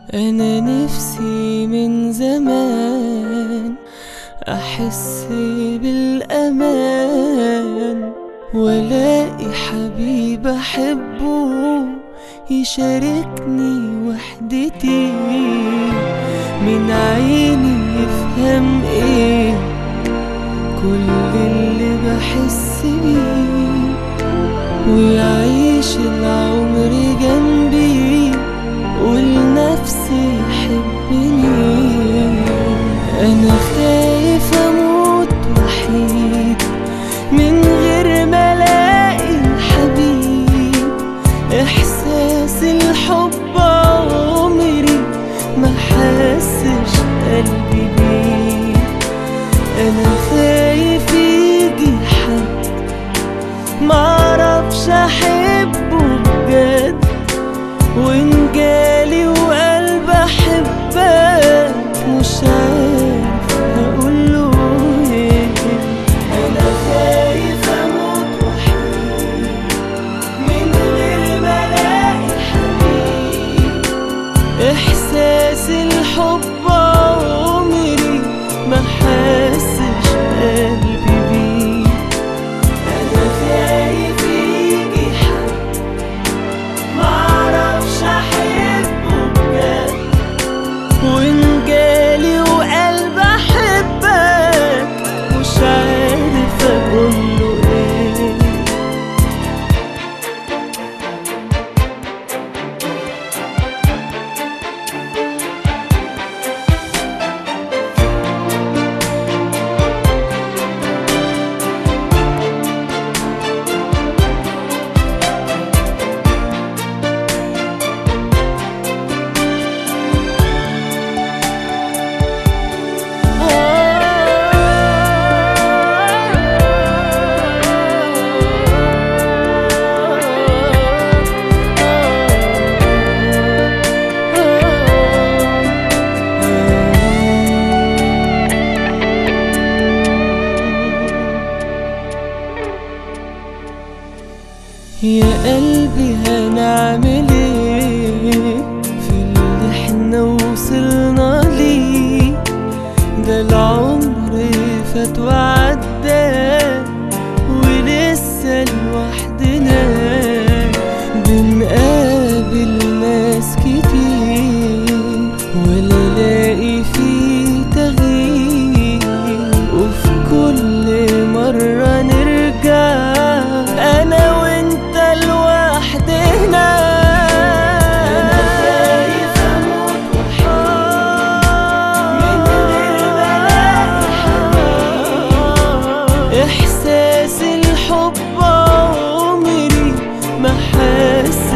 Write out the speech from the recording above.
أنا نفسي من زمان أحس بالأمان ولاقي حبيب أحبه يشاركني وحدتي من عيني يفهم إيه كل اللي بحس بيه ويعيش العمر جنبي ولنفسي يحبني انا خايف اموت وحيد من غير ما الاقي الحبيب احساس الحب عمري ما حسش قلبي بيه انا خايف يجي حد معرفش احبه بجد وان جالي وقلب احبك مش عارف هقوله ايه انا خايف اموت وحيد من غير ما الاقي حبيب احساس الحب عمري ما حسش قلبي بيه انا خايف يجي حد معرفش احبه بجد وان جالي وقلب احبك مش عارف اقوله ايه يا قلبي هنعمل ايه في اللي احنا وصلنا ليه ده العمر فات وعدى ولسه لوحدنا بنقابل ناس كتير ولا لاقي فيه تغيير وفي كل مرة نرجع أنا وأنت لوحدنا أنا خايف أموت وحيد من غير ما ألاقي حبيب إحساس الحب عمري ما حاسس